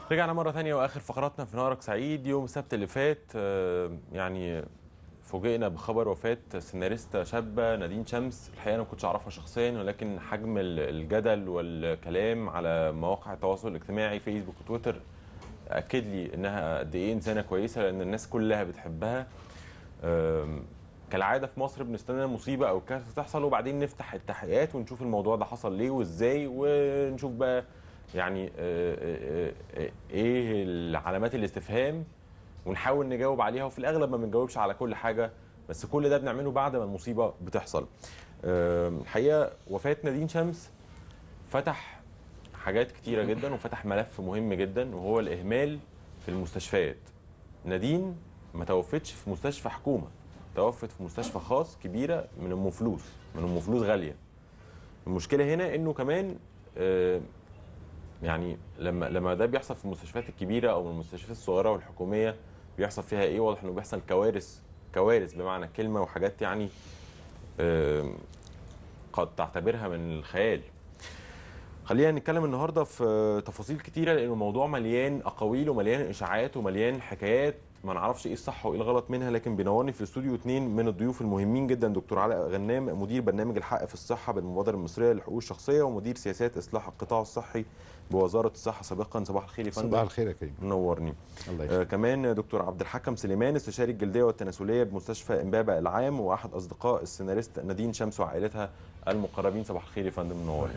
رجعنا مرة ثانية وآخر فقراتنا في نهارك سعيد يوم السبت اللي فات آه، يعني فوجئنا بخبر وفاة سيناريستا شابة نادين شمس الحقيقة أنا ما كنتش أعرفها شخصيا ولكن حجم ال- الجدل والكلام على مواقع التواصل الاجتماعي فيسبوك وتويتر أكد لي إنها قد إيه إنسانة كويسة لأن الناس كلها بتحبها آم، كالعادة في مصر بنستنى مصيبة أو كارثة تحصل وبعدين نفتح التحقيقات ونشوف الموضوع ده حصل ليه وإزاي ونشوف بقى يعني آه، آه، آه، ايه العلامات الاستفهام ونحاول نجاوب عليها وفي الاغلب ما بنجاوبش على كل حاجه بس كل ده بنعمله بعد ما المصيبه بتحصل آه، الحقيقه وفاه نادين شمس فتح حاجات كتيره جدا وفتح ملف مهم جدا وهو الاهمال في المستشفيات نادين ما توفتش في مستشفى حكومه توفت في مستشفى خاص كبيره من ام فلوس من ام فلوس غاليه المشكله هنا انه كمان آه، يعني لما لما ده بيحصل في المستشفيات الكبيره او المستشفيات الصغيره والحكوميه بيحصل فيها ايه واضح انه بيحصل كوارث كوارث بمعنى الكلمه وحاجات يعني آم، قد تعتبرها من الخيال خلينا نتكلم النهارده في تفاصيل كتيره لان الموضوع مليان اقاويل ومليان اشاعات ومليان حكايات ما نعرفش ايه الصح وايه الغلط منها لكن بينورني في الاستوديو اثنين من الضيوف المهمين جدا دكتور علاء غنام مدير برنامج الحق في الصحه بالمبادره المصريه للحقوق الشخصيه ومدير سياسات اصلاح القطاع الصحي بوزاره الصحه سابقا صباح الخير يا فندم صباح الخير يا كريم منورني الله آه يخليك كمان دكتور عبد الحكم سليمان استشاري الجلديه والتناسليه بمستشفى امبابه العام واحد اصدقاء السيناريست نادين شمس وعائلتها المقربين صباح الخير يا فندم منورني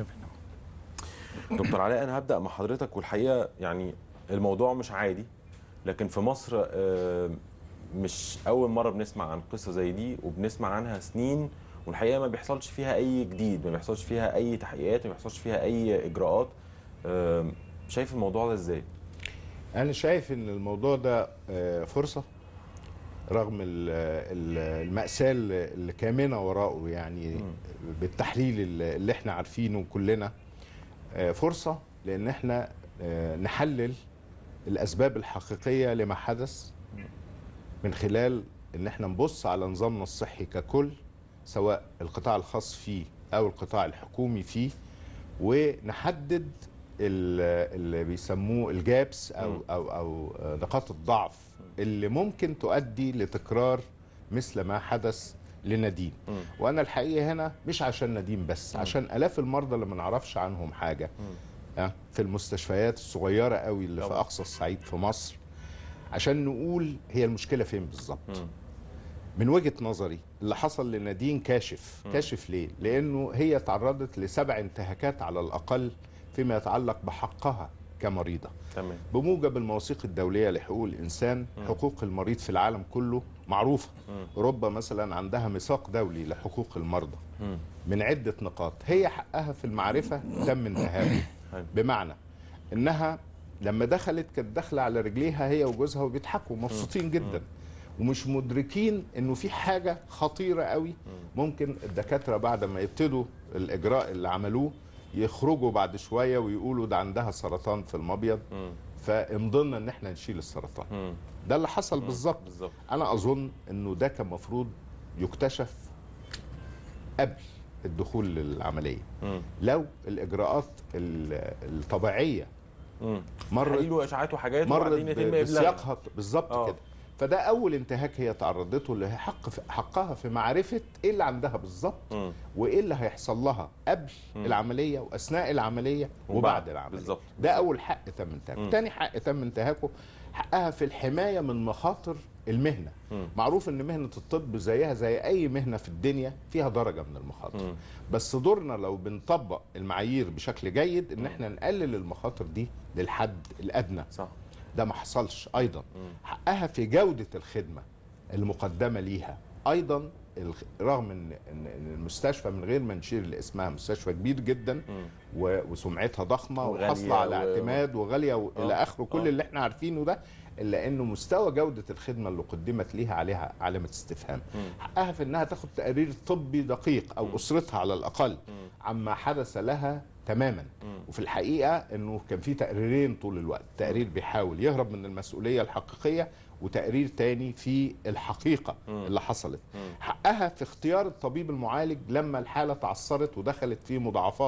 دكتور علاء انا هبدا مع حضرتك والحقيقه يعني الموضوع مش عادي لكن في مصر آه، مش اول مره بنسمع عن قصه زي دي وبنسمع عنها سنين والحقيقه ما بيحصلش فيها اي جديد ما بيحصلش فيها اي تحقيقات ما بيحصلش فيها اي اجراءات آه، شايف الموضوع ده ازاي انا شايف ان الموضوع ده آه، فرصه رغم ال- ال- المأساة اللي اللي كامنة وراءه يعني بالتحليل اللي اللي احنا عارفينه كلنا آه، فرصة لان احنا آه، نحلل الاسباب الحقيقية لما حدث من خلال ان احنا نبص على نظامنا الصحي ككل سواء القطاع الخاص فيه او القطاع الحكومي فيه ونحدد ال- اللي بيسموه الجابس او مم. او او نقاط الضعف اللي ممكن تؤدي لتكرار مثل ما حدث لنادين مم. وانا الحقيقه هنا مش عشان نادين بس مم. عشان الاف المرضى اللي ما نعرفش عنهم حاجه آه، في المستشفيات الصغيره قوي اللي في طبعا. اقصى الصعيد في مصر عشان نقول هي المشكله فين بالظبط مم. من وجهه نظري اللي حصل لنادين كاشف مم. كاشف ليه لانه هي تعرضت لسبع انتهاكات على الاقل فيما يتعلق بحقها كمريضه تمام بموجب المواثيق الدوليه لحقوق الانسان مم. حقوق المريض في العالم كله معروفه مم. اوروبا مثلا عندها ميثاق دولي لحقوق المرضى مم. من عده نقاط هي حقها في المعرفه تم انتهاكه حلو. بمعنى انها لما دخلت كانت داخله على رجليها هي وجوزها وبيضحكوا مبسوطين جدا ومش مدركين انه في حاجه خطيره قوي ممكن الدكاتره بعد ما يبتدوا الاجراء اللي عملوه يخرجوا بعد شويه ويقولوا ده عندها سرطان في المبيض مم. فامضنا ان احنا نشيل السرطان مم. ده اللي حصل بالظبط بالظبط انا اظن انه ده كان المفروض يكتشف قبل الدخول للعمليه مم. لو الاجراءات ال- الطبيعيه مم. مرت تحاليل واشعاعات وحاجات مرت وبعدين ب- يتم ابلاغها بسياقها بالظبط آه. كده فده اول انتهاك هي تعرضته اللي هي حق في حقها في معرفه ايه اللي عندها بالظبط مم. وايه اللي هيحصل لها قبل مم. العمليه واثناء العمليه وبعد. وبعد العمليه بالظبط. ده اول حق تم انتهاكه مم. تاني حق تم انتهاكه حقها في الحمايه من مخاطر المهنه مم. معروف ان مهنه الطب زيها زي اي مهنه في الدنيا فيها درجه من المخاطر مم. بس دورنا لو بنطبق المعايير بشكل جيد ان احنا نقلل المخاطر دي للحد الادنى صح ده ما حصلش ايضا مم. حقها في جوده الخدمه المقدمه ليها ايضا الخ- رغم ان ان إن المستشفى من غير ما نشير لاسمها مستشفى كبير جدا مم. و- وسمعتها ضخمه وغالية وحاصله على و- اعتماد وغاليه والى آه، اخره كل آه. اللي احنا عارفينه ده الا انه مستوى جوده الخدمه اللي قدمت ليها عليها علامه استفهام مم. حقها في انها تاخد تقرير طبي دقيق او اسرتها على الاقل مم. عما حدث لها تماما مم. وفي الحقيقه انه كان في تقريرين طول الوقت تقرير بيحاول يهرب من المسؤوليه الحقيقيه وتقرير تاني في الحقيقه مم. اللي حصلت مم. حقها في اختيار الطبيب المعالج لما الحاله تعثرت ودخلت في مضاعفات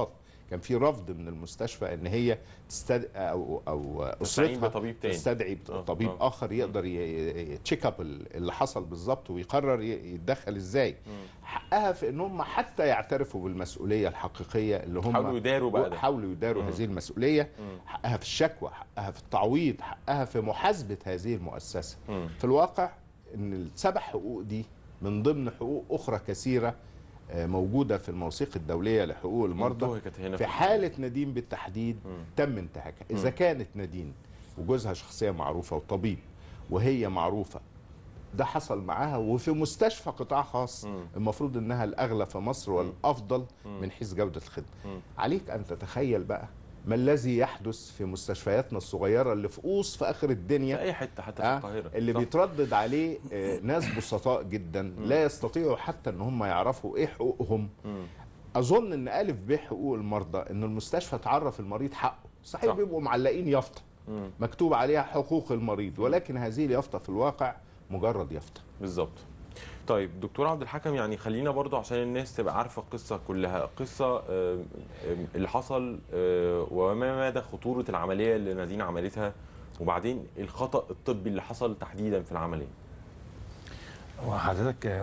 كان في رفض من المستشفى ان هي تستد او او تستعين اسرتها بطبيب تاني. تستدعي آه، طبيب آه. اخر يقدر يتشيك اب اللي حصل بالظبط ويقرر ي- يتدخل ازاي حقها في ان هم حتى يعترفوا بالمسؤوليه الحقيقيه اللي هم حاولوا يداروا بقى ده. حاولوا يداروا هذه المسؤوليه حقها في الشكوى حقها في التعويض حقها في محاسبه هذه المؤسسه مم. في الواقع ان السبع حقوق دي من ضمن حقوق اخرى كثيره آه، موجوده في المواثيق الدوليه لحقوق المرضى انتهكت هنا في حاله نادين بالتحديد تم انتهاكها اذا كانت نادين وجوزها شخصيه معروفه وطبيب وهي معروفه ده حصل معاها وفي مستشفى قطاع خاص المفروض انها الاغلى في مصر والافضل من حيث جوده الخدمه عليك ان تتخيل بقى ما الذي يحدث في مستشفياتنا الصغيره اللي في قوس في اخر في الدنيا اي حته حتى في آه، القاهره اللي صح. بيتردد عليه آه، ناس بسطاء جدا لا يستطيعوا حتى ان هم يعرفوا ايه حقوقهم مم. اظن ان الف ب حقوق المرضى ان المستشفى تعرف المريض حقه صحيح صح. بيبقوا معلقين يافطه مم. مكتوب عليها حقوق المريض ولكن هذه اليافطه في الواقع مجرد يافطه بالظبط طيب دكتور عبد الحكم يعني خلينا برضو عشان الناس تبقى عارفه القصه كلها قصه آه، آه، اللي حصل آه، وما مدى خطوره العمليه اللي نادين عملتها وبعدين الخطا الطبي اللي حصل تحديدا في العمليه وحضرتك آه،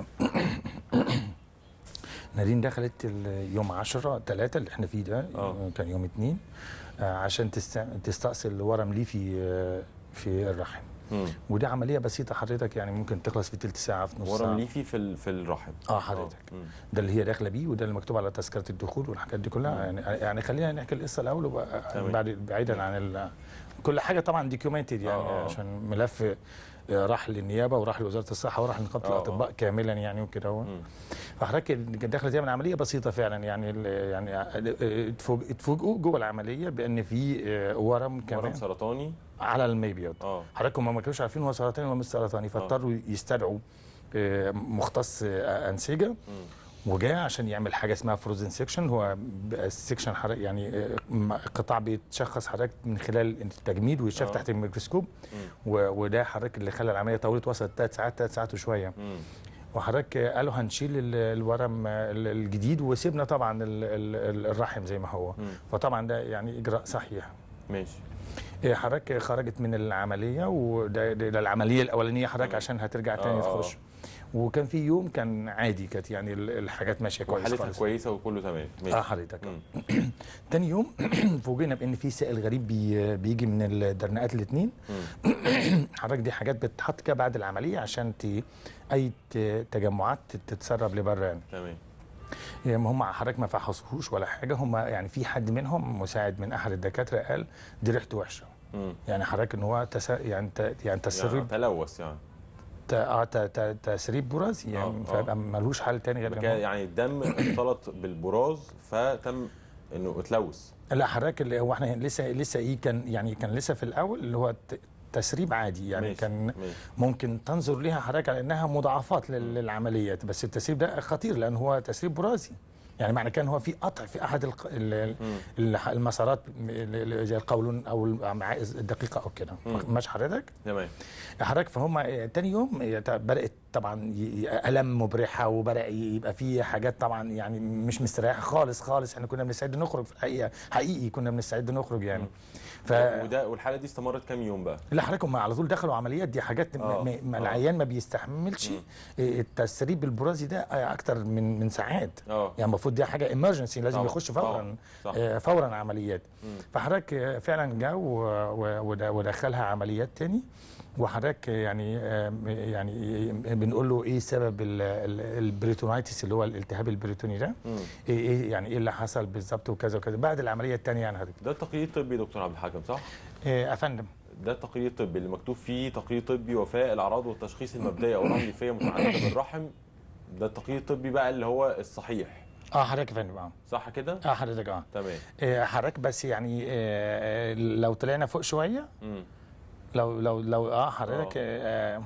نادين دخلت ال- يوم 10 3 اللي احنا فيه ده آه. كان يوم 2 عشان تست- تستأصل ورم ليفي آه، في الرحم مم. ودي عمليه بسيطه حضرتك يعني ممكن تخلص في تلت ساعه في نص ساعه ورم ليفي في ال- في الرحم اه حضرتك مم. ده اللي هي داخله بيه وده اللي مكتوب على تذكره الدخول والحاجات دي كلها يعني يعني خلينا نحكي القصه الاول وبقى تمام. بعد بعيدا عن ال كل حاجه طبعا ديكيومنتد يعني آه، آه. عشان ملف آه، راح للنيابه وراح لوزاره الصحه وراح لنقابه آه، آه. الاطباء كاملا يعني وكده هو. مم. فحضرتك كانت داخله تعمل عمليه بسيطه فعلا يعني ال- يعني آه، اتفوج- اتفوجئوا جوه العمليه بان في آه، ورم ورم كمان سرطاني على المبيض اه حضرتك هم ما كانوش عارفين هو سرطاني ولا مش سرطاني فاضطروا يستدعوا آه، مختص آه، انسجه وجاء عشان يعمل حاجه اسمها فروزن سيكشن هو السيكشن حضرتك يعني آه، م- قطاع بيتشخص حضرتك من خلال التجميد ويتشاف آه. تحت الميكروسكوب و- وده حضرتك اللي خلى العمليه طولت وصلت ثلاث ساعات ثلاث ساعات وشويه مم. وحضرتك آه، قالوا هنشيل ال- الورم آه، ال- الجديد وسيبنا طبعا ال- ال- الرحم زي ما هو مم. فطبعا ده يعني اجراء صحيح ماشي إيه حضرتك خرجت من العمليه وده ده ده العمليه الاولانيه حضرتك تمام. عشان هترجع تاني آه، آه. تخش وكان في يوم كان عادي كانت يعني ال- الحاجات ماشيه كويس وحالتها خالص. كويسه وكله تمام اه ماشي حضرتك مم. تاني يوم فوجئنا بان في سائل غريب بي بيجي من الدرنقات الاثنين حضرتك دي حاجات بتتحط كده بعد العمليه عشان ت... اي ت- تجمعات تتسرب لبره يعني تمام يعني هم حضرتك ما فحصوهوش ولا حاجه هم يعني في حد منهم مساعد من احد الدكاتره قال دي ريحته وحشه مم. يعني حضرتك ان هو تس... يعني ت... يعني يعني تسريب تلوث يعني ت... اه ت... ت... تسريب برازي يعني آه، آه. فيبقى ملوش حل تاني غير إن كان هو- يعني الدم اختلط بالبراز فتم انه اتلوث لا حضرتك اللي هو احنا لسه لسه ايه كان يعني كان لسه في الاول اللي هو ت- تسريب عادي يعني ماشي، كان ماشي. ممكن تنظر ليها حضرتك على انها مضاعفات لل- للعمليات بس التسريب ده خطير لان هو تسريب برازي يعني معنى كان هو في قطع في احد الق- ال- ال- المسارات ال- ال- زي القولون او الامعاء الدقيقه او كده ماشي حضرتك تمام حضرتك فهم تاني يوم بدات طبعا ي- ي- الم مبرحه وبدا يبقى في حاجات طبعا يعني مش مستريحه خالص خالص احنا كنا بنستعد نخرج في الحقيقه حقيقي كنا بنستعد نخرج يعني ف وده والحاله دي استمرت كام يوم بقى لا حضرتك هم على طول دخلوا عمليات دي حاجات آه، ما- ما آه. العيان ما بيستحملش التسريب البرازي ده اكتر من من ساعات اه يعني المفروض دي حاجه امرجنسي لازم طبعاً، يخش طبعاً، فورا صح. آه، فورا عمليات فحضرتك آه، فعلا جا و- و- ود- ودخلها عمليات تاني وحضرتك يعني آه، يعني بنقول له ايه سبب ال- ال- البريتونايتس اللي هو الالتهاب البريتوني ده مم. ايه ايه يعني ايه اللي حصل بالظبط وكذا وكذا بعد العمليه الثانيه يعني حضرتك ده التقرير الطبي دكتور عبد الحكم صح؟ آه، افندم ده التقرير الطبي اللي مكتوب فيه تقرير طبي وفاء الاعراض والتشخيص المبدئي او رمليفيه متعدده بالرحم ده التقرير الطبي بقى اللي هو الصحيح اه حضرتك يا فندم اه صح كده؟ اه حضرتك اه تمام آه، حضرتك بس يعني آه، آه، لو طلعنا فوق شويه مم. لو لو لو اه حضرتك اه,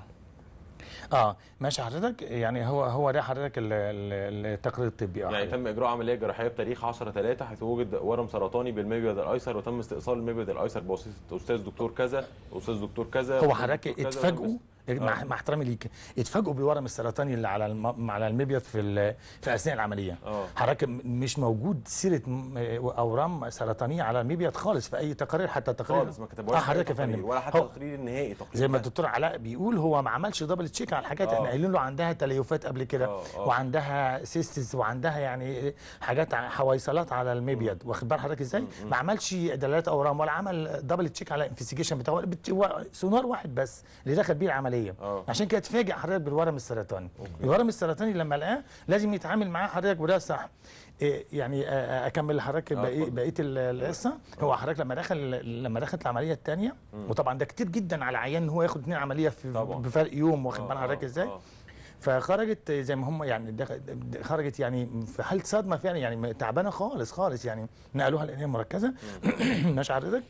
آه ماشي حضرتك يعني هو هو ده حضرتك ال- ال- التقرير الطبي اه يعني حضرتك. تم اجراء عمليه جراحيه بتاريخ 10 3 حيث وجد ورم سرطاني بالمبيض الايسر وتم استئصال المبيض الايسر بواسطه استاذ دكتور كذا استاذ دكتور كذا هو أستاذ حضرتك دكتور كذا، اتفاجئوا وتم مع, مع احترامي ليك اتفاجئوا بالورم السرطاني اللي على الم... على المبيض في ال... في اثناء العمليه اه حضرتك م- مش موجود سيره م- اورام سرطانيه على المبيض خالص في اي تقارير حتى تقارير خالص ما كتبوهاش اه في أي حضرتك يا تقرير، فندم ولا حتى هو- التقرير النهائي تقرير زي ما ده. الدكتور علاء بيقول هو ما عملش دبل تشيك على الحاجات آه. احنا قايلين له عندها تليفات قبل كده آه، آه. وعندها سيستس وعندها يعني حاجات ع- حويصلات على المبيض واخد بال حضرتك ازاي ما عملش دلالات اورام ولا عمل دبل تشيك على انفستيجيشن بتاعه بت- هو سونار واحد بس اللي دخل بيه العمليه آه. عشان كده اتفاجئ حضرتك بالورم السرطاني الورم السرطاني لما لقاه لازم يتعامل معاه حضرتك وده صح إيه يعني آه، آه، اكمل لحضرتك آه، بقيه اتفضل. بقيه ال- القصه هو حضرتك لما دخل لما دخلت العمليه الثانيه وطبعا ده كتير جدا على عيان ان هو ياخد اثنين عمليه في طبعا. بفرق يوم واخد آه، بال حضرتك آه، ازاي آه. فخرجت زي ما هم يعني دخ- خرجت يعني في حاله صدمه فعلا يعني تعبانه خالص خالص يعني نقلوها العنايه المركزه ماشي حضرتك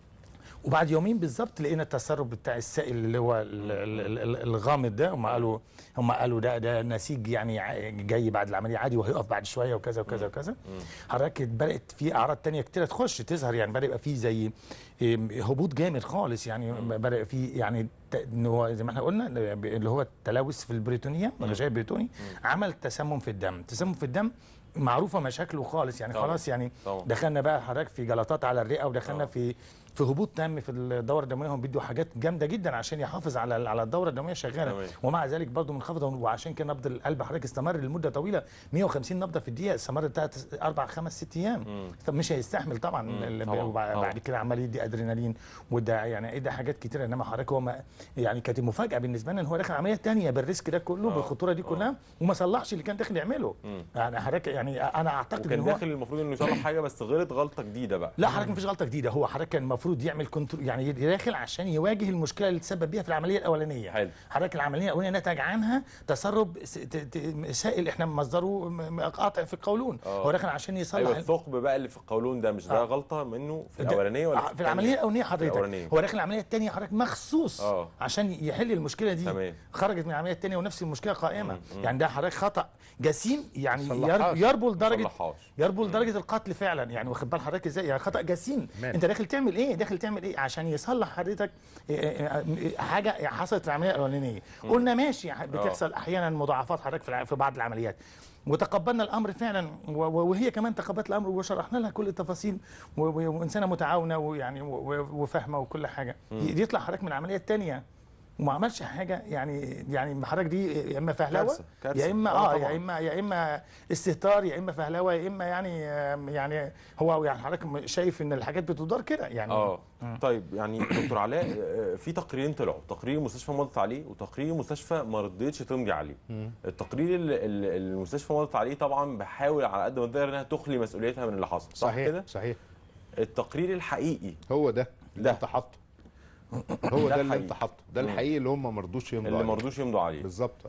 وبعد يومين بالظبط لقينا التسرب بتاع السائل اللي هو ال- ال- ال- الغامض ده هم قالوا هم قالوا ده ده نسيج يعني ع- جاي بعد العمليه عادي وهيقف بعد شويه وكذا وكذا وكذا حضرتك بدات في اعراض تانية كتير تخش تظهر يعني بدا يبقى في زي إم، هبوط جامد خالص يعني بدا يبقى في يعني ت- ان هو زي ما احنا قلنا اللي هو التلوث في البريتونيه الغشاء البريتوني عمل تسمم في الدم تسمم في الدم معروفه مشاكله خالص يعني طبعا. خلاص يعني طبعا. دخلنا بقى حضرتك في جلطات على الرئه ودخلنا آه. في في هبوط تام في الدوره الدمويه هم بيدوا حاجات جامده جدا عشان يحافظ على على الدوره الدمويه شغاله تمام. ومع ذلك برضه منخفضه وعشان كده نبض القلب حضرتك استمر لمده طويله 150 نبضه في الدقيقه استمر بتاعت اربع خمس ست ايام طب مش هيستحمل طبعا ال- طبعاً، وبع- طبعاً. بعد كده عمال يدي ادرينالين وده يعني ادى حاجات كتير انما حضرتك هو ما يعني كانت مفاجاه بالنسبه لنا ان هو داخل عمليه تانية بالريسك ده كله آه، بالخطوره دي آه. كلها وما صلحش اللي كان داخل يعمله مم. يعني حضرتك يعني انا اعتقد ان وكان هو داخل المفروض انه يصلح حاجه بس غلط غلطه جديده بقى لا حضرتك مفيش غلطه جديده هو حضرتك كان المفروض يعمل كنترول يعني داخل عشان يواجه المشكله اللي تسبب بيها في العمليه الاولانيه حلو. حضرتك العمليه الاولانيه نتج عنها تسرب س- ت- ت- سائل احنا مصدره م- م- قاطع في القولون آه. هو داخل عشان يصلح ايوه الثقب بقى اللي في القولون ده مش ده آه. غلطه منه في ده- الاولانيه ولا في العمليه الاولانيه في حضرتك الأولانية. هو داخل العمليه الثانيه حضرتك مخصوص آه. عشان يحل المشكله دي تمام. خرجت من العمليه الثانيه ونفس المشكله قائمه يعني ده حضرتك خطا جسيم يعني صلحهاش. ير- يربو لدرجه صلحهاش. يربو لدرجه القتل فعلا يعني واخد بال حضرتك ازاي يعني خطا جسيم تمام. انت داخل تعمل ايه داخل تعمل ايه عشان يصلح حضرتك إيه إيه إيه حاجه حصلت في العمليه الاولانيه قلنا ماشي بتحصل احيانا مضاعفات حضرتك في الع- في بعض العمليات وتقبلنا الامر فعلا و- و- وهي كمان تقبلت الامر وشرحنا لها كل التفاصيل و- و- وانسانه متعاونه ويعني و- و- وفاهمه وكل حاجه ي- يطلع حضرتك من العمليه الثانيه وما عملش حاجه يعني يعني حضرتك دي يا اما فهلوه كارثة، كارثة. يا اما آه، اه طبعاً. يا اما يا اما استهتار يا اما فهلوه يا اما يعني آم، يعني هو يعني حضرتك شايف ان الحاجات بتدار كده يعني اه طيب يعني دكتور علاء آه، في تقريرين طلعوا تقرير المستشفى مضت عليه وتقرير المستشفى ما رضيتش تمضي عليه التقرير اللي اللي المستشفى مضت عليه طبعا بحاول على قد ما تقدر انها تخلي مسؤوليتها من اللي حصل صح صحيح كده صحيح التقرير الحقيقي هو ده اللي ده. انت حاطه هو ده اللي الحقيقي. انت حاطه ده الحقيقي اللي هم ما رضوش يمضوا اللي عليه. ما رضوش يمضوا عليه بالظبط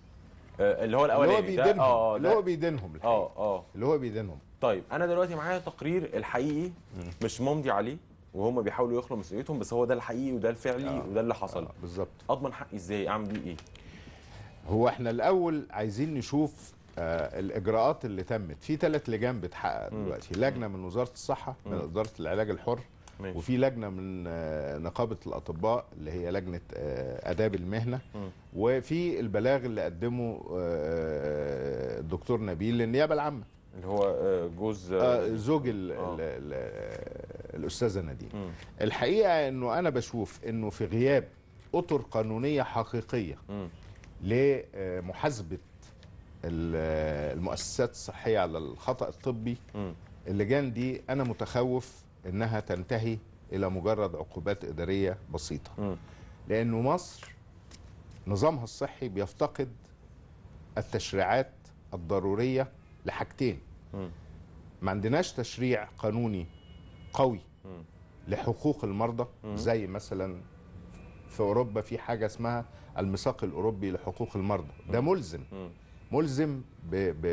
آه، اللي هو اللي هو الاولاني ده بيدينهم اه اللي ده- هو بيدينهم الحقيقة. اه اه اللي هو بيدينهم طيب انا دلوقتي معايا تقرير الحقيقي مش ممضي عليه وهم بيحاولوا يخلوا مسؤوليتهم بس هو ده الحقيقي وده الفعلي آه. وده اللي حصل آه، بالظبط اضمن حقي ازاي اعمل بيه ايه هو احنا الاول عايزين نشوف آه الاجراءات اللي تمت في ثلاث لجان بتحقق دلوقتي لجنه من وزاره الصحه من اداره العلاج الحر ماشي. وفي لجنه من آه نقابه الاطباء اللي هي لجنه آه اداب المهنه مم. وفي البلاغ اللي قدمه آه الدكتور نبيل للنيابه العامه اللي هو آه، جوز آه آه، زوج ال آه. ال ال الاستاذه نديم مم. الحقيقه انه انا بشوف انه في غياب اطر قانونيه حقيقيه مم. لمحاسبه ال- المؤسسات الصحيه على الخطا الطبي مم. اللجان دي انا متخوف انها تنتهي الى مجرد عقوبات اداريه بسيطه مم. لانه مصر نظامها الصحي بيفتقد التشريعات الضروريه لحاجتين مم. ما عندناش تشريع قانوني قوي مم. لحقوق المرضى زي مثلا في اوروبا في حاجه اسمها الميثاق الاوروبي لحقوق المرضى ده ملزم مم. ملزم ب ب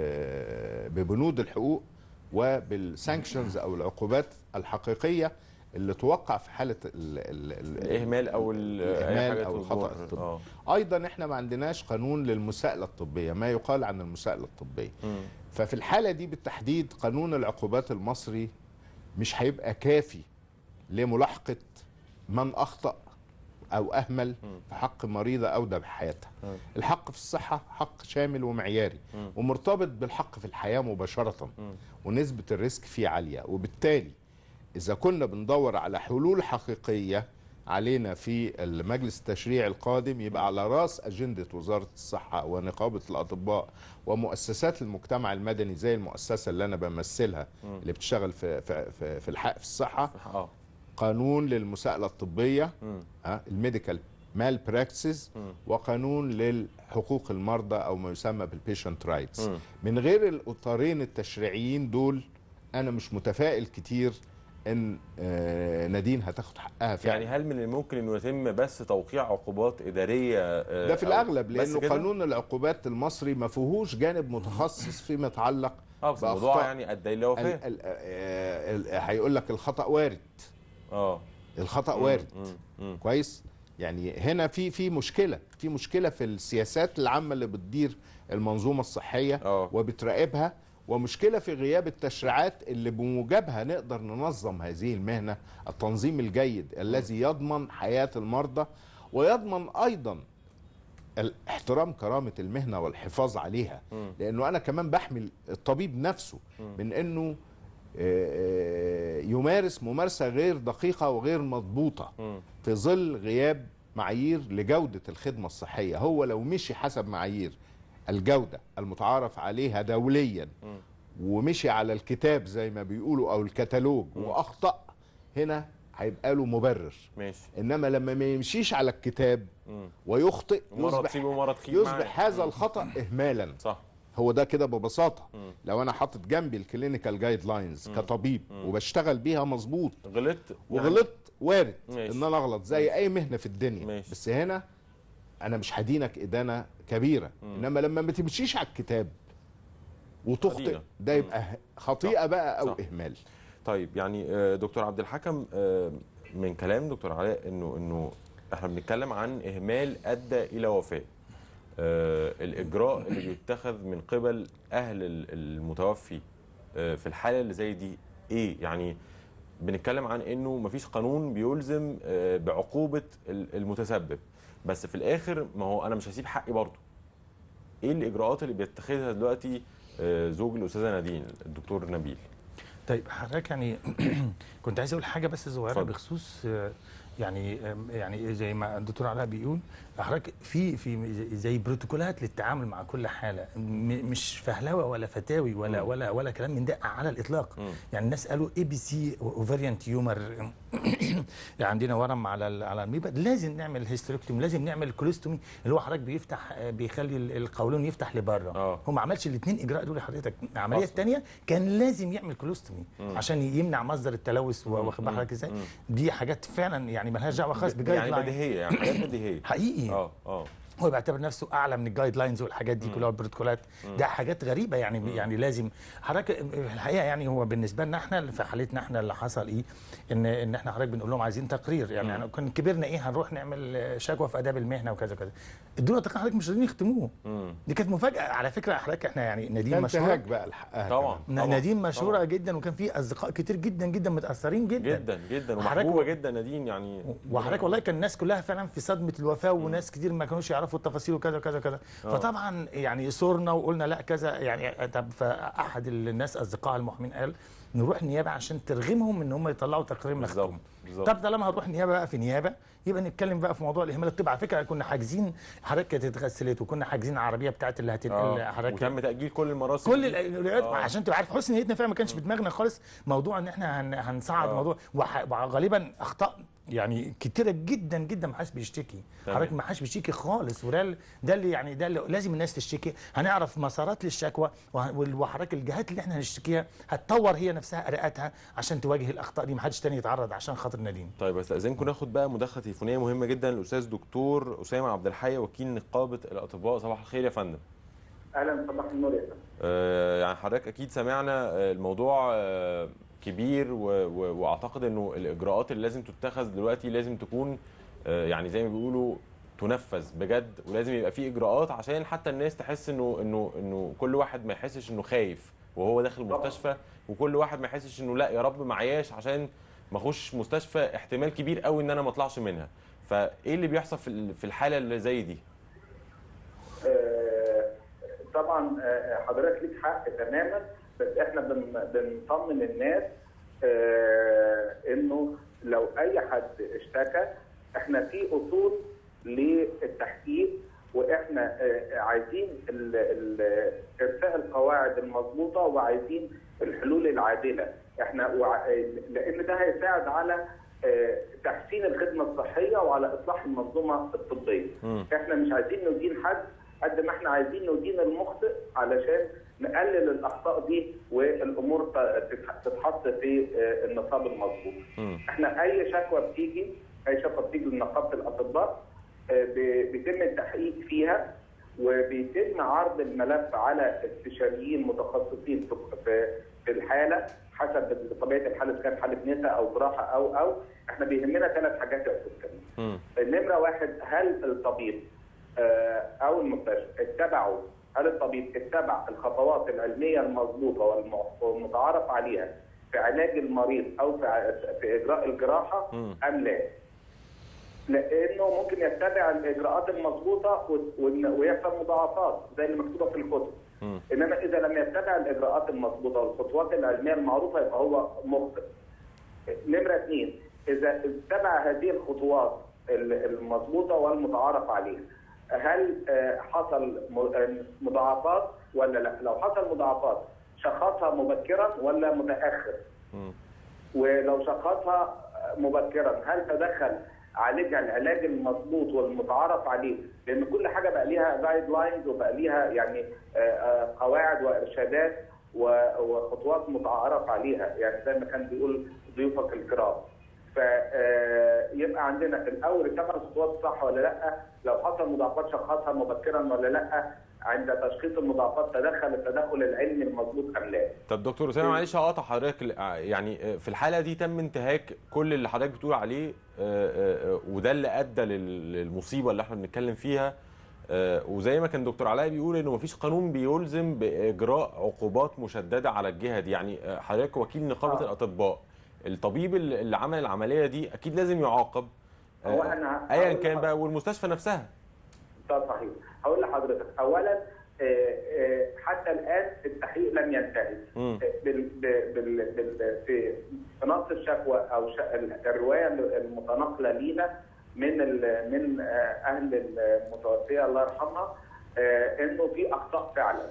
ببنود الحقوق وبالسانكشنز او العقوبات الحقيقيه اللي توقع في حاله ال ال ال الاهمال او ال- أي الإهمال حاجة أو الخطأ تضر. الطبي. اه ايضا احنا ما عندناش قانون للمساءله الطبيه ما يقال عن المساءله الطبيه مم. ففي الحاله دي بالتحديد قانون العقوبات المصري مش هيبقى كافي لملاحقه من اخطا او اهمل في حق مريضه اودى بحياتها الحق في الصحه حق شامل ومعياري ومرتبط بالحق في الحياه مباشره ونسبه الريسك فيه عاليه وبالتالي اذا كنا بندور على حلول حقيقيه علينا في المجلس التشريعي القادم يبقى على راس اجنده وزاره الصحه ونقابه الاطباء ومؤسسات المجتمع المدني زي المؤسسه اللي انا بمثلها اللي بتشتغل في في في, في الحق في الصحه اه قانون للمساءله الطبيه مم. ها، الميديكال مال براكسز وقانون للحقوق المرضى او ما يسمى بالبيشنت رايتس مم. من غير الاطارين التشريعيين دول انا مش متفائل كتير ان آه، نادين هتاخد حقها فعلا يعني هل من الممكن انه يتم بس توقيع عقوبات اداريه آه، ده في أو- الاغلب بس لانه كده؟ قانون العقوبات المصري ما فيهوش جانب متخصص فيما يتعلق اه بس الموضوع بأخطاء يعني ادى الى وفاه ال- ال- آه، ال- هيقول لك الخطا وارد اه الخطا وارد مم. مم. كويس يعني هنا في في مشكله في مشكله في السياسات العامه اللي بتدير المنظومه الصحيه اه. وبتراقبها ومشكله في غياب التشريعات اللي بموجبها نقدر ننظم هذه المهنه التنظيم الجيد الذي يضمن حياه المرضى ويضمن ايضا ال- احترام كرامه المهنه والحفاظ عليها لانه انا كمان بحمل الطبيب نفسه من انه آه، آه، يمارس ممارسه غير دقيقه وغير مضبوطه مم. في ظل غياب معايير لجوده الخدمه الصحيه هو لو مشي حسب معايير الجوده المتعارف عليها دوليا ومشي على الكتاب زي ما بيقولوا او الكتالوج واخطا هنا هيبقى له مبرر ماشي انما لما ما يمشيش على الكتاب مم. ويخطئ ومره يصبح تصيب ومره تخيب يصبح معاك. هذا الخطا اهمالا صح هو ده كده ببساطه لو انا حاطط جنبي الكلينيكال جايد لاينز كطبيب وبشتغل بيها مظبوط غلطت يعني- وغلطت وارد ماشي. ان انا اغلط زي اي مهنه في الدنيا ماشي. بس هنا انا مش هدينك ادانه كبيره انما لما ما تمشيش على الكتاب وتخطئ خطيئة. ده يبقى خطيئه بقى او صح. اهمال طيب يعني آه، دكتور عبد الحكم آه، من كلام دكتور علاء انه انه احنا بنتكلم عن اهمال ادى الى وفاه آه، الاجراء اللي بيتخذ من قبل اهل ال- المتوفي آه، في الحاله اللي زي دي ايه يعني بنتكلم عن انه مفيش قانون بيلزم آه، بعقوبه ال- المتسبب بس في الاخر ما هو انا مش هسيب حقي برضه ايه الاجراءات اللي بيتخذها دلوقتي آه، زوج الاستاذه نادين الدكتور نبيل طيب حضرتك يعني كنت عايز اقول حاجه بس صغيره اتفضل. بخصوص آه، يعني آم، يعني زي ما الدكتور علاء بيقول حضرتك في في زي بروتوكولات للتعامل مع كل حاله م- مش فهلوه ولا فتاوي ولا مم. ولا ولا كلام من ده على الاطلاق مم. يعني الناس قالوا اي بي سي اوفريان تيومر عندنا ورم على ال- على الميبا لازم نعمل هيستريكتومي لازم نعمل كوليستومي اللي هو حضرتك بيفتح آه، بيخلي ال- القولون يفتح لبره آه. هو ما عملش الاثنين اجراء دول حضرتك العمليه أصلاً. الثانيه كان لازم يعمل كولوستومي عشان يمنع مصدر التلوث واخد بال حضرتك ازاي دي حاجات فعلا يعني مالهاش دعوه خالص بجايد يعني لاين بديهيه يعني حاجات بديهيه حقيقي اه اه هو بيعتبر نفسه اعلى من الجايد لاينز والحاجات دي كلها والبروتوكولات ده حاجات غريبه يعني يعني لازم حضرتك الحقيقه يعني هو بالنسبه لنا احنا في حالتنا احنا اللي حصل ايه ان ان احنا حضرتك بنقول لهم عايزين تقرير يعني, يعني كنا كبرنا ايه هنروح نعمل شكوى في اداب المهنه وكذا وكذا ادونا تقرير حضرتك مش راضيين يختموه مم. دي كانت مفاجاه على فكره حضرتك احنا يعني ده نادين مشهوره انتهاك بقى لحقها طبعا كمان. طبعا نادين مشهوره طبعاً. جدا وكان في اصدقاء كتير جدا جدا متاثرين جدا جدا جدا حضرتك ومحبوبه و- جدا نادين يعني وحضرتك والله كان الناس كلها فعلا في صدمه الوفاه وناس كتير ما كانوش يعرفوا التفاصيل وكذا وكذا وكذا فطبعا يعني صرنا وقلنا لا كذا يعني طب فاحد الناس اصدقاء المحامين قال نروح نيابه عشان ترغمهم ان هم يطلعوا تقرير بالظبط مختوم بالظبط طب طالما هنروح نيابه بقى في نيابه يبقى نتكلم بقى في موضوع الاهمال الطبي على فكره كنا حاجزين حضرتك كانت اتغسلت وكنا حاجزين عربيه بتاعت اللي هتنقل اه حضرتك وتم تاجيل كل المراسم كل دي. الاجراءات آه. عشان تبقى عارف حسن نيتنا فعلا ما كانش في دماغنا خالص موضوع ان احنا هن هنصعد آه. موضوع وح- وغالبا اخطاء يعني كتيره جدا جدا ما حدش بيشتكي تمام. حضرتك ما حدش بيشتكي خالص وده ال- ده اللي يعني ده اللي لازم الناس تشتكي هنعرف مسارات للشكوى وه- وال- وحضرتك الجهات اللي احنا هنشتكيها هتطور هي نفسها اداءاتها عشان تواجه الاخطاء دي ما حدش تاني يتعرض عشان خاطر نادين طيب استاذنكم ناخد بقى مداخله تليفونيه مهمه جدا الاستاذ دكتور اسامه عبد الحي وكيل نقابه الاطباء صباح الخير يا فندم اهلا صباح النور يا فندم آه، يعني حضرتك اكيد سمعنا آه، الموضوع آه، كبير و- و- واعتقد انه الاجراءات اللي لازم تتخذ دلوقتي لازم تكون آه، يعني زي ما بيقولوا تنفذ بجد ولازم يبقى في اجراءات عشان حتى الناس تحس انه انه انه كل واحد ما يحسش انه خايف وهو داخل المستشفى وكل واحد ما يحسش انه لا يا رب معياش عشان ما اخش مستشفى احتمال كبير قوي ان انا ما اطلعش منها فايه اللي بيحصل في ال- في الحاله اللي زي دي آه، طبعا آه، حضرتك ليك حق تماما بس احنا بن- بنطمن الناس آه، انه لو اي حد اشتكى احنا في اصول للتحقيق واحنا آه، عايزين ال- ال- ارساء القواعد المضبوطه وعايزين الحلول العادله احنا وع- لان ده هيساعد على آه، تحسين الخدمه الصحيه وعلى اصلاح المنظومه الطبيه. مم. احنا مش عايزين ندين حد قد ما احنا عايزين ندين المخطئ علشان نقلل الاخطاء دي والامور ت- تتح- تتحط في آه، النصاب المظبوط. مم. احنا اي شكوى بتيجي اي شكوى بتيجي لنقابه الاطباء آه، ب- بيتم التحقيق فيها وبيتم عرض الملف على استشاريين متخصصين في- في في الحاله حسب طبيعه الحاله اذا كانت حاله نساء او جراحه او او احنا بيهمنا ثلاث حاجات يا استاذ كريم. مم. نمره واحد هل الطبيب آه، او المستشفى اتبعوا هل الطبيب اتبع الخطوات العلميه المضبوطه والم- والمتعارف عليها في علاج المريض او في ع- في اجراء الجراحه مم. ام لا؟ لانه ممكن يتبع الاجراءات المضبوطه و- وإن- ويحصل مضاعفات زي اللي مكتوبه في الكتب. مم. انما اذا لم يتبع الاجراءات المضبوطه والخطوات العلميه المعروفه يبقى هو مخطئ. نمره اثنين اذا اتبع هذه الخطوات ال- المضبوطه والمتعارف عليها هل آه، حصل م- آه، مضاعفات ولا لا؟ لو حصل مضاعفات شخصها مبكرا ولا متاخر؟ مم. ولو شخصها مبكرا هل تدخل عالجها العلاج المضبوط والمتعارف عليه لان كل حاجه بقى ليها جايد لاينز وبقى ليها يعني آه، آه، قواعد وارشادات و- وخطوات متعارف عليها يعني زي ما كان بيقول ضيوفك الكرام فيبقى عندنا الاول اتبع الخطوات صح ولا لا لو حصل مضاعفات شخصها مبكرا ولا لا عند تشخيص المضاعفات تدخل التدخل العلمي المضبوط ام لا طب دكتور اسامه معلش هقطع حضرتك ل- يعني في الحاله دي تم انتهاك كل اللي حضرتك بتقول عليه آه، آه، آه، وده اللي ادى لل- للمصيبه اللي احنا بنتكلم فيها آه، وزي ما كان دكتور علاء بيقول انه مفيش قانون بيلزم باجراء عقوبات مشدده على الجهه دي يعني آه، حضرتك وكيل نقابه آه. الاطباء الطبيب اللي اللي عمل العمليه دي اكيد لازم يعاقب آه، هو أنا ايا هقول كان لحضرتك- بقى والمستشفى نفسها ده صحيح هقول لحضرتك اولا آه، آه، حتى الان التحقيق لم ينتهي مم. بال بال بال بال في في نص الشكوى او ش- الروايه المتناقله لينا من ال- من آه، اهل المتوفيه الله يرحمها آه، انه في اخطاء فعلا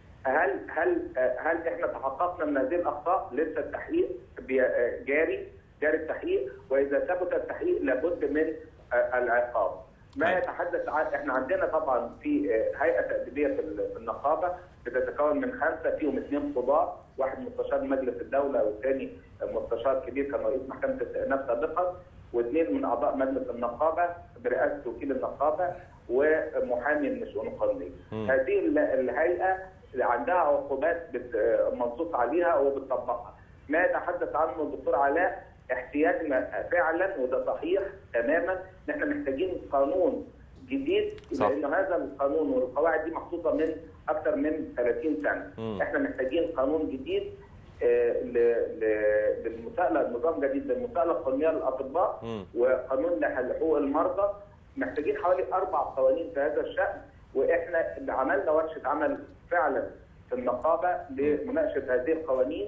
هل هل آه، هل احنا تحققنا من هذه الاخطاء؟ لسه التحقيق بي- آه، جاري جاري التحقيق واذا ثبت التحقيق لابد من آه، العقاب. ما طيب. يتحدث عن احنا عندنا طبعا في آه، هيئه تاديبيه في ال- في النقابه بتتكون من خمسه فيهم اثنين قضاه، واحد مستشار مجلس الدوله والثاني مستشار كبير كان رئيس محكمه الاستئناف سابقا واثنين من اعضاء مجلس النقابه برئاسه وكيل النقابه ومحامي من الشؤون القانونيه. مم. هذه ال- الهيئه عندها عقوبات بت- منصوص عليها وبتطبقها. ما يتحدث عنه الدكتور علاء احتياجنا فعلا وده صحيح تماما ان احنا محتاجين قانون جديد صح. لان هذا القانون والقواعد دي محطوطه من اكثر من 30 سنه. مم. احنا محتاجين قانون جديد آه، ل- ل- للمساءله نظام جديد للمساءله القانونيه للاطباء مم. وقانون لحقوق المرضى محتاجين حوالي اربع قوانين في هذا الشان واحنا اللي عملنا ورشه عمل فعلا في النقابه لمناقشه هذه القوانين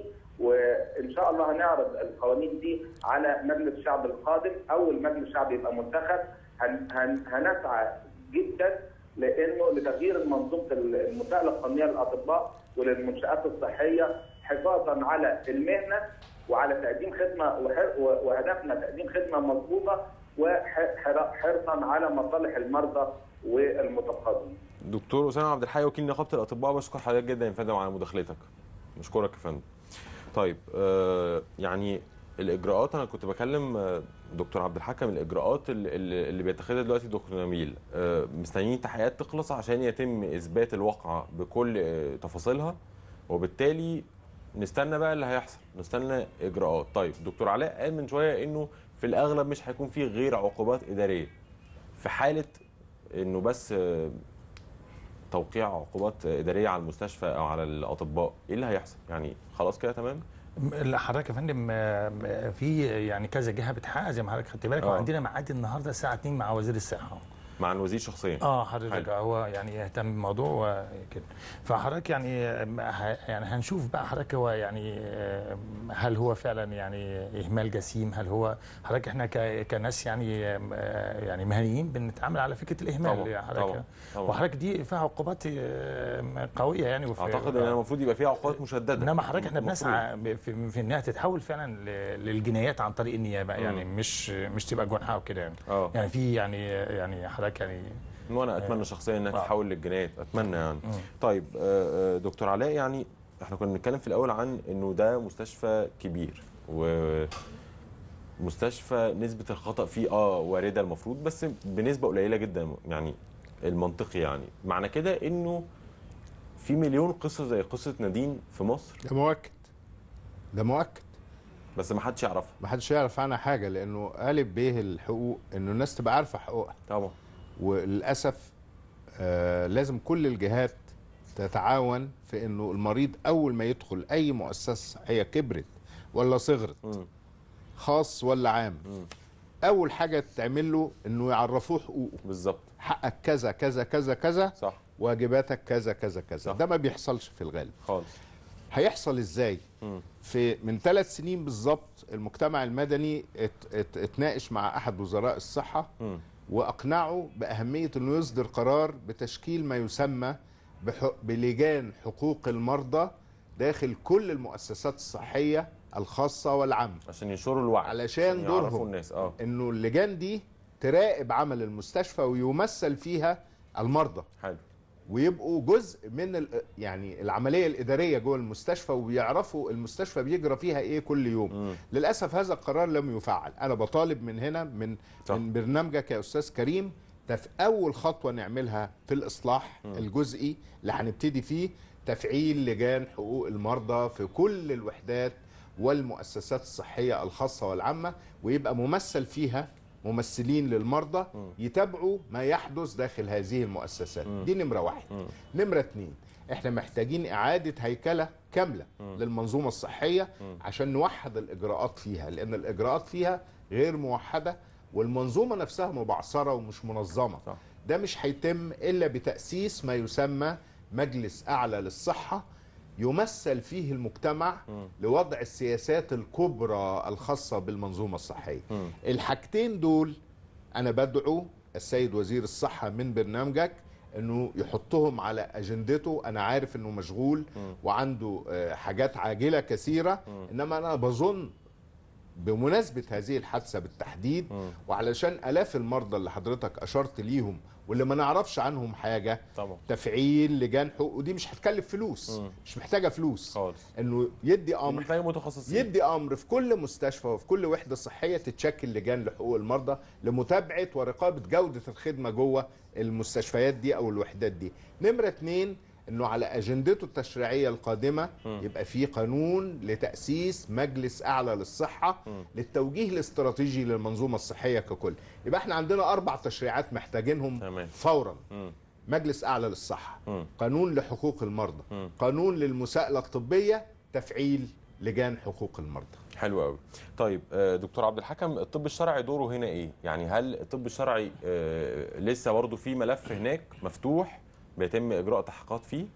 وان شاء الله هنعرض القوانين دي على مجلس الشعب القادم اول مجلس شعب يبقى منتخب هن هن هنسعى جدا لانه لتغيير منظومه المساءله القانونيه للاطباء وللمنشات الصحيه حفاظا على المهنه وعلى تقديم خدمه وح- وهدفنا تقديم خدمه مضبوطه وحرصا على مصالح المرضى والمتقاضين. دكتور اسامه عبد الحي وكيل نقابه الاطباء بشكر حضرتك جدا يا فندم على مداخلتك بشكرك يا فندم طيب آه يعني الاجراءات انا كنت بكلم آه، دكتور عبد الحكم الاجراءات اللي, اللي اللي بيتخذها دلوقتي دكتور نبيل آه مستنيين التحقيقات تخلص عشان يتم اثبات الواقعه بكل آه تفاصيلها وبالتالي نستنى بقى اللي هيحصل نستنى اجراءات طيب دكتور علاء قال من شويه انه في الاغلب مش هيكون فيه غير عقوبات اداريه في حاله انه بس آه، توقيع عقوبات اداريه على المستشفى او على الاطباء ايه اللي هيحصل يعني خلاص كده تمام لا حضرتك يا فندم آه، م- في يعني كذا جهه بتحقق زي ما حضرتك خدت بالك آه. وعندنا ميعاد النهارده الساعه 2 مع وزير الصحه مع الوزير شخصيا اه حضرتك حلو. هو يعني يهتم بالموضوع وكده فحضرتك يعني آم، ه- يعني هنشوف بقى حضرتك هو يعني آم، هل هو فعلا يعني اهمال جسيم هل هو حضرتك احنا ك- كناس يعني آم، آه، يعني مهنيين بنتعامل على فكره الاهمال طبعاً، يعني طبعاً، حضرتك طبعاً. وحضرتك دي فيها عقوبات آم، قويه يعني وفي اعتقد ان المفروض يبقى فيها عقوبات مشدده انما حضرتك احنا المفروض. بنسعى ب- في, في انها تتحول فعلا ل- للجنايات عن طريق النيابه يعني مش مش تبقى جنحه وكده يعني اه يعني في يعني يعني حضرتك يعني وانا اتمنى شخصيا انها آه. تتحول للجنايات اتمنى يعني مم. طيب آه، آه، دكتور علاء يعني احنا كنا بنتكلم في الاول عن انه ده مستشفى كبير و مستشفى نسبة الخطأ فيه اه واردة المفروض بس بنسبة قليلة جدا يعني المنطقي يعني معنى كده انه في مليون قصة زي قصة نادين في مصر ده مؤكد ده مؤكد بس ما حدش يعرفها ما حدش يعرف عنها حاجه لانه قالب به الحقوق انه الناس تبقى عارفه حقوقها طبعا وللاسف آه لازم كل الجهات تتعاون في انه المريض اول ما يدخل اي مؤسسه صحيه كبرت ولا صغرت مم. خاص ولا عام مم. اول حاجه تعمل له انه يعرفوه حقوقه بالظبط حقك كذا كذا كذا كذا صح واجباتك كذا كذا كذا صح. ده ما بيحصلش في الغالب خالص هيحصل ازاي مم. في من ثلاث سنين بالظبط المجتمع المدني ات ات اتناقش مع احد وزراء الصحه مم. واقنعه باهميه انه يصدر قرار بتشكيل ما يسمى بح- بلجان حقوق المرضى داخل كل المؤسسات الصحيه الخاصه والعامه عشان ينشروا الوعي علشان يعرفوا دورهم. الناس اه انه اللجان دي تراقب عمل المستشفى ويمثل فيها المرضى حلو ويبقوا جزء من ال- يعني العمليه الاداريه جوه المستشفى وبيعرفوا المستشفى بيجرى فيها ايه كل يوم مم. للاسف هذا القرار لم يفعل انا بطالب من هنا من صح. من برنامجك يا استاذ كريم ده في اول خطوه نعملها في الاصلاح الجزئي اللي هنبتدي فيه تفعيل لجان حقوق المرضى في كل الوحدات والمؤسسات الصحيه الخاصه والعامه ويبقى ممثل فيها ممثلين للمرضى يتابعوا ما يحدث داخل هذه المؤسسات دي نمره واحد نمره اتنين احنا محتاجين اعاده هيكله كامله للمنظومه الصحيه عشان نوحد الاجراءات فيها لان الاجراءات فيها غير موحده والمنظومه نفسها مبعثره ومش منظمه صح. ده مش هيتم الا بتاسيس ما يسمى مجلس اعلى للصحه يمثل فيه المجتمع لوضع السياسات الكبرى الخاصه بالمنظومه الصحيه مم. الحاجتين دول انا بدعو السيد وزير الصحه من برنامجك انه يحطهم على اجندته انا عارف انه مشغول وعنده آه، حاجات عاجله كثيره انما انا بظن بمناسبه هذه الحادثه بالتحديد وعلشان الاف المرضى اللي حضرتك اشرت ليهم واللي ما نعرفش عنهم حاجه طبعا تفعيل لجان حقوق ودي مش هتكلف فلوس مم. مش محتاجه فلوس خالص انه يدي امر محتاج متخصصين يدي امر في كل مستشفى وفي كل وحده صحيه تتشكل لجان لحقوق المرضى لمتابعه ورقابه جوده الخدمه جوه المستشفيات دي او الوحدات دي. نمره اتنين انه على اجندته التشريعيه القادمه يبقى في قانون لتاسيس مجلس اعلى للصحه للتوجيه الاستراتيجي للمنظومه الصحيه ككل. يبقى احنا عندنا اربع تشريعات محتاجينهم تمام. فورا. مم. مجلس اعلى للصحه مم. قانون لحقوق المرضى مم. قانون للمساءله الطبيه تفعيل لجان حقوق المرضى حلو قوي طيب آه، دكتور عبد الحكم الطب الشرعي دوره هنا ايه يعني هل الطب الشرعي آه، لسه برضه في ملف هناك مفتوح بيتم اجراء تحقيقات فيه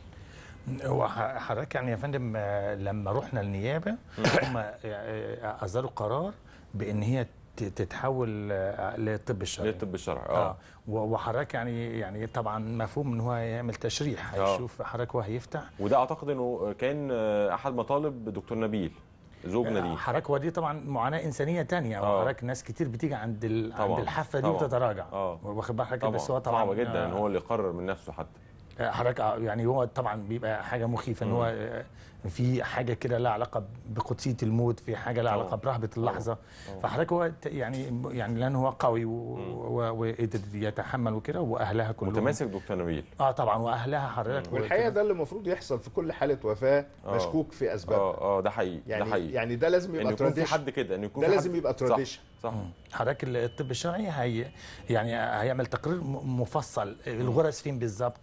هو ح- حضرتك يعني يا فندم آه، لما رحنا النيابه هم آه، آه، اصدروا قرار بان هي ت- تتحول آه، للطب الشرعي للطب الشرعي اه اه و- وحضرتك يعني يعني طبعا مفهوم ان هو يعمل تشريح آه. هيشوف حضرتك هو هيفتح وده اعتقد انه كان آه، احد مطالب دكتور نبيل زوج نادين حضرتك ودي طبعا معاناه انسانيه تانية آه. وحضرتك ناس كتير بتيجي عند ال... طبعاً، عند الحافه دي طبعاً. وتتراجع آه. واخد بال حضرتك طبعا بس هو طبعا صعب جدا ان آه، هو اللي يقرر من نفسه حتى حضرتك آه، يعني هو طبعا بيبقى حاجه مخيفه ان هو آه، في حاجه كده لها علاقه بقدسيه الموت في حاجه لها طبعاً. علاقه برهبه اللحظه طبعاً. فحضرتك هو ت- يعني يعني لان هو قوي و- و- وقدر يتحمل وكده واهلها كلهم متماسك دكتور نبيل اه طبعا واهلها حضرتك والحقيقه وكده. ده اللي المفروض يحصل في كل حاله وفاه آه. مشكوك في اسبابها اه اه ده حقيقي يعني ده حقيقي يعني ده لازم ان يبقى يكون في تراديشن حد كده ان يكون ده في لازم حد- يبقى صح، tradition. صح حضرتك الطب الشرعي هي يعني هيعمل تقرير م- مفصل الغرز فين بالظبط آه. آه.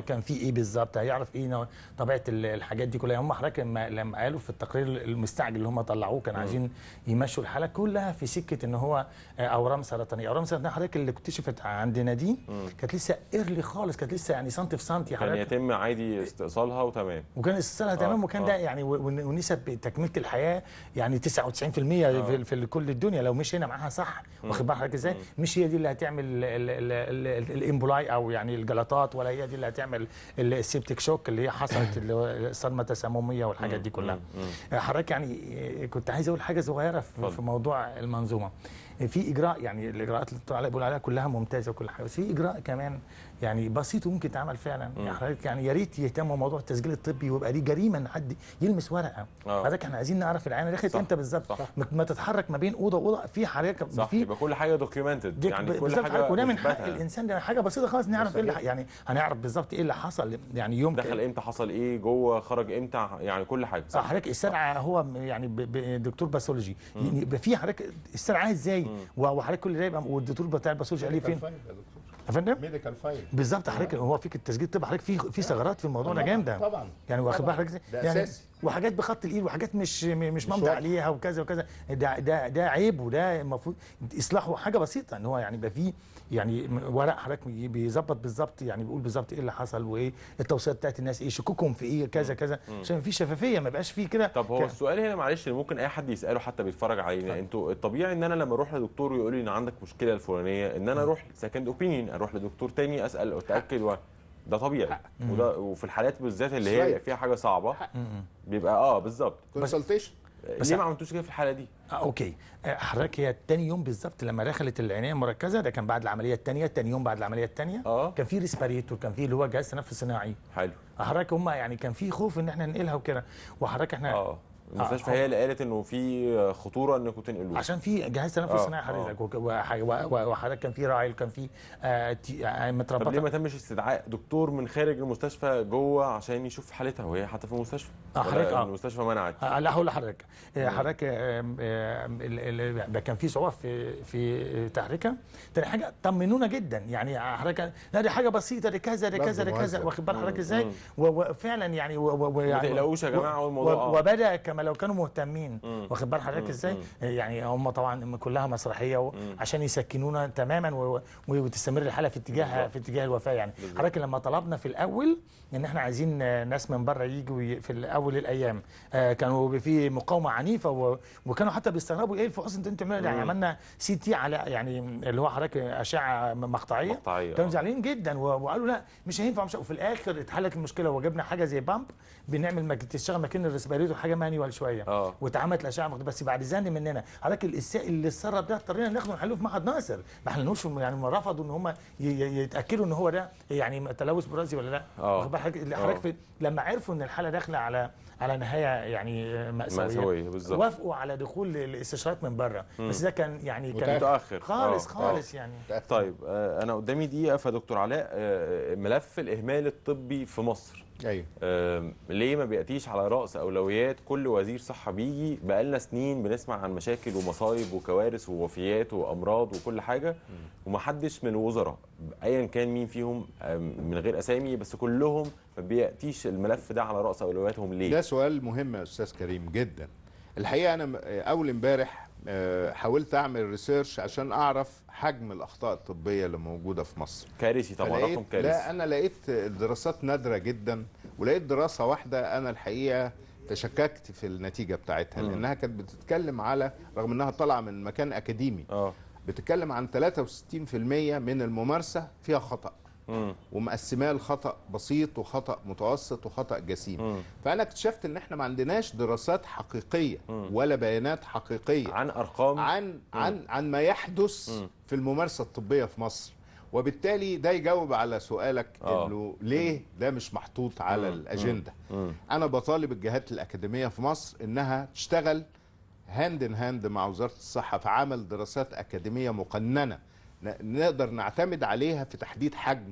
كان في ايه بالظبط هيعرف ايه نوع- طبيعه ال- الحاجات دي كلها هم حضرتك لما لما قالوا في التقرير المستعجل اللي هم طلعوه كانوا عايزين يمشوا الحاله كلها في سكه ان هو آه، اورام سرطانيه اورام سرطانيه حضرتك اللي اكتشفت عند نادين كانت لسه ايرلي خالص كانت لسه يعني سنتي في سنتي كان حضرتك يتم عادي استئصالها وتمام وكان استئصالها تمام وكان آه. ده يعني و- ون- ونسب تكمله الحياه يعني 99% في, في كل الدنيا لو مش هنا معاها صح واخد بال حضرتك ازاي مش هي دي اللي هتعمل ال- ال- ال- ال- الامبولاي او يعني الجلطات ولا هي دي اللي هتعمل ال- السيبتيك شوك اللي هي حصلت اللي هو الصدمه التسمميه والحاجات دي كلها حضرتك يعني كنت عايز اقول حاجه صغيره في, اتفضل. في موضوع المنظومه في اجراء يعني الاجراءات اللي بتقول عليها بيقول عليها كلها ممتازه وكل حاجه بس في اجراء كمان يعني بسيط وممكن يتعمل فعلا يعني حضرتك يعني يا ريت يهتموا بموضوع التسجيل الطبي ويبقى دي جريمه ان حد يلمس ورقه آه. حضرتك احنا عايزين نعرف العينه دخلت صح، امتى بالظبط صح. ما- ما تتحرك ما بين اوضه واوضه في حضرتك صح في يبقى كل حاجه دوكيومنتد ديك يعني كل بالظبط حاجه حضرتك وده من حق مثبتة. الانسان ده حاجه بسيطه خالص نعرف ايه اللي ح- يعني هنعرف بالظبط ايه اللي حصل يعني يوم ك- دخل امتى حصل ايه جوه خرج امتى يعني كل حاجه صح حضرتك السرعه هو يعني ب- ب- دكتور باثولوجي يعني يبقى في حضرتك السرعه ازاي وحضرتك كل ده يبقى والدكتور بتاع الباثولوجي قال لي فين يا فندم ميديكال فايل بالظبط حضرتك هو فيك التسجيل الطبي حضرتك في في ثغرات في الموضوع ده طبعاً، جامده طبعاً. يعني واخد طبعاً. بالك ازاي؟ ده يعني أساسي. وحاجات بخط الايد وحاجات مش م- مش ممضي واضحة. عليها وكذا وكذا ده ده ده عيب وده المفروض اصلاحه حاجه بسيطه ان هو يعني يبقى فيه يعني م- ورق حضرتك بي- بيظبط بالظبط يعني بيقول بالظبط ايه اللي حصل وايه التوصيات بتاعت الناس ايه شكوكهم في ايه كذا كذا عشان في شفافيه ما يبقاش فيه كده طب هو ك- السؤال هنا معلش اللي ممكن اي حد يساله حتى بيتفرج علينا انتوا الطبيعي ان انا لما اروح لدكتور ويقول لي ان عندك مشكله الفلانيه ان انا اروح سكند اوبينيون اروح لدكتور تاني اسال واتاكد و... ده طبيعي وده وفي الحالات بالذات اللي هي Right. بيبقى فيها حاجه صعبه بيبقى اه بالظبط كونسلتيشن بس- ليه ما عملتوش كده في الحاله دي؟ آه اوكي آه، حضرتك هي تاني يوم بالظبط لما دخلت العنايه المركزه ده كان بعد العمليه الثانيه تاني يوم بعد العمليه الثانيه آه. كان في ريسبيريتور كان في اللي هو جهاز تنفس صناعي حلو حضرتك هم يعني كان في خوف ان احنا ننقلها وكده وحضرتك احنا اه المستشفى آه. هي اللي قالت انه في خطوره انكم تنقلوه عشان في جهاز تنفس آه، صناعي حضرتك وك- وح- و- و- وحضرتك كان في راعي وكان في آه تي- آه طب ليه متربطه ما تمش استدعاء دكتور من خارج المستشفى جوه عشان يشوف حالتها وهي حتى في المستشفى آه، ولا حضرتك، آه. المستشفى منعت آه لا هقول لحضرتك آه، حضرتك آه، آه، ال- ال- كان في صعوبه في في تحريكها تاني حاجه طمنونا جدا يعني حضرتك لا دي حاجه بسيطه دي كذا دي كذا دي برضه كذا مهزأ. واخد بال حضرتك ازاي و- وفعلا يعني و- و- ما ويعني تقلقوش يا جماعه هو الموضوع و- اه وبدا كما لو كانوا مهتمين واخد بال حضرتك ازاي يعني هم طبعا كلها مسرحيه و- عشان يسكنونا تماما و- و- وتستمر الحاله في اتجاه بالظبط. في اتجاه الوفاه يعني حضرتك لما طلبنا في الاول ان احنا عايزين آه، ناس من بره يجوا ي- في الاول الايام آه، كانوا في مقاومه عنيفه و- وكانوا حتى بيستغربوا ايه الفحوص انتوا انتوا بتعملوها؟ يعني عملنا سي تي على يعني اللي هو حضرتك اشعه مقطعيه مقطعية، كانوا آه. زعلانين جدا و- وقالوا لا مش هينفع مش وفي الاخر اتحلت المشكله وجبنا حاجه زي بامب بنعمل مك... تشتغل مكان الريسبيريتور حاجه مانيوال شويه آه. واتعملت الاشعه مقطعية، بس بعد زن مننا حضرتك السائل اللي اتسرب ده اضطرينا ناخده نحلوه في معهد ناصر ما حلناش يعني ما رفضوا ان هم ي- ي- يتاكدوا ان هو ده يعني تلوث برازي ولا لا آه. واخد بال حضرتك حضرتك في لما عرفوا ان الحاله داخله على على نهايه يعني مأساويه مأساوية، بالظبط. وافقوا على دخول الاستشارات من بره بس ده كان يعني كان متأخر. خالص آه. خالص يعني طيب آه، انا قدامي دقيقه فدكتور علاء آه، ملف الاهمال الطبي في مصر ايوه آم، ليه ما بياتيش على راس اولويات كل وزير صحه بيجي بقالنا سنين بنسمع عن مشاكل ومصايب وكوارث ووفيات وامراض وكل حاجه ومحدش من الوزراء ايا كان مين فيهم آم، من غير اسامي بس كلهم ما بياتيش الملف ده على راس اولوياتهم ليه ده سؤال مهم يا استاذ كريم جدا الحقيقه انا م- اول امبارح آه، حاولت اعمل ريسيرش عشان اعرف حجم الاخطاء الطبيه اللي موجوده في مصر كارثي طبعا فلقيت- رقم كارثي لا انا لقيت دراسات نادره جدا ولقيت دراسه واحده انا الحقيقه تشككت في النتيجه بتاعتها مم. لانها كانت بتتكلم على رغم انها طالعه من مكان اكاديمي اه بتتكلم عن 63% من الممارسه فيها خطا مم. ومقسماه لخطا بسيط وخطا متوسط وخطا جسيم مم. فانا اكتشفت ان احنا ما عندناش دراسات حقيقيه مم. ولا بيانات حقيقيه عن ارقام عن عن عن ما يحدث مم. في الممارسه الطبيه في مصر وبالتالي ده يجاوب على سؤالك آه. انه ليه ده مش محطوط على مم. الاجنده مم. انا بطالب الجهات الاكاديميه في مصر انها تشتغل هاند ان هاند مع وزاره الصحه في عمل دراسات اكاديميه مقننه ن- نقدر نعتمد عليها في تحديد حجم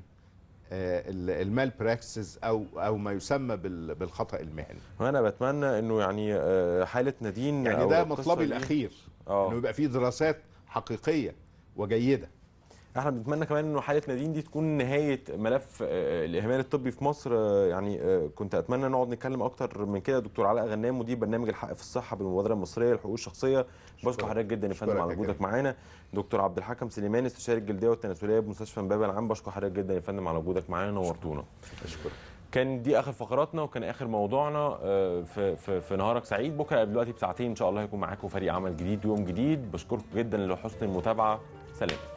آه، ال- المال براكسس او او ما يسمى بال- بالخطا المهني وانا بتمنى انه يعني آه، حاله نادين يعني أو ده القصة مطلبي دي- الاخير اه انه يبقى فيه دراسات حقيقيه وجيده احنا بنتمنى كمان انه حاله نادين دي تكون نهايه ملف آه، الاهمال الطبي في مصر آه، يعني آه، كنت اتمنى نقعد نتكلم اكتر من كده دكتور علاء غنام مدير برنامج الحق في الصحه بالمبادره المصريه للحقوق الشخصيه بشكر حضرتك جدا يا فندم أشكرك على يا وجودك معانا دكتور عبد الحكم سليمان استشاري الجلديه والتناسليه بمستشفى امبابه العام بشكر حضرتك جدا يا فندم على وجودك معانا نورتونا اشكرك كان دي اخر فقراتنا وكان اخر موضوعنا آه، في في في نهارك سعيد بكره دلوقتي بساعتين ان شاء الله هيكون معاكم فريق عمل جديد ويوم جديد بشكركم جدا لحسن المتابعه سلام